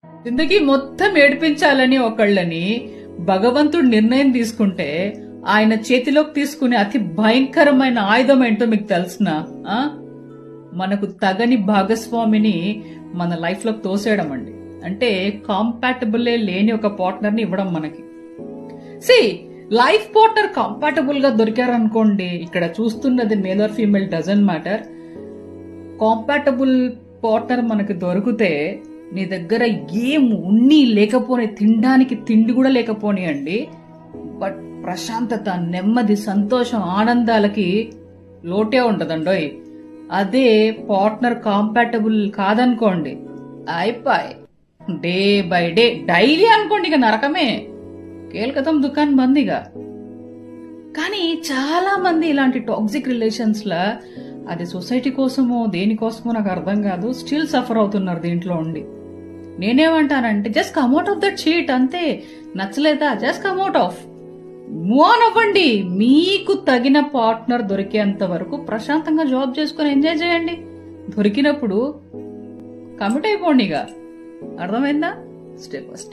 జిందగీ మొత్తం ఏడిపించాలని ఒకళ్ళని భగవంతుడు నిర్ణయం తీసుకుంటే ఆయన చేతిలోకి తీసుకునే అతి భయంకరమైన ఆయుధం ఏంటో మీకు తెలుసునా ఆ? మనకు తగని భాగస్వామిని మన లైఫ్ లోకి తోసేయడం అండి అంటే కాంపాటబులే లేని ఒక పార్ట్నర్ ని ఇవ్వడం మనకి సి లైఫ్ పార్ట్నర్ కంపాటబుల్ గా దొరికారనుకోండి ఇక్కడ చూస్తున్నది male or female doesn't matter compatible partner మనకు దొరికితే నీ దగ్గర ఏం ఉన్ని లేకపోని తినడానికి తిండి కూడా లేకపోని అండి బట్ ప్రశాంతత నెమ్మది సంతోషం ఆనందాలకి లోటే ఉంటదండోయ్ అదే పార్ట్నర్ కాంపాటబుల్ కాదనుకోండి అయిపోయి డే బై డే డైలీ అనుకోండి ఇక నరకమే కేల్కతం దుకాన్ బందీగా కానీ చాలా మంది ఇలాంటి టాక్సిక్ రిలేషన్స్ లా అది సొసైటీ కోసమో దేనికోసమో నాకు అర్థం కాదు స్టిల్ సఫర్ అవుతున్నారు దీంట్లో ఉండి నేనేమంటానంటే just come out of that shit అంతే నచ్చలేదా just come out of move on అవ్వండి మీకు తగిన పార్ట్నర్ దొరికేంత వరకు ప్రశాంతంగా జాబ్ చేసుకుని ఎంజాయ్ చేయండి దొరికినప్పుడు కమిట్ అయిపోండి ఇక అర్థమైందా స్టెప్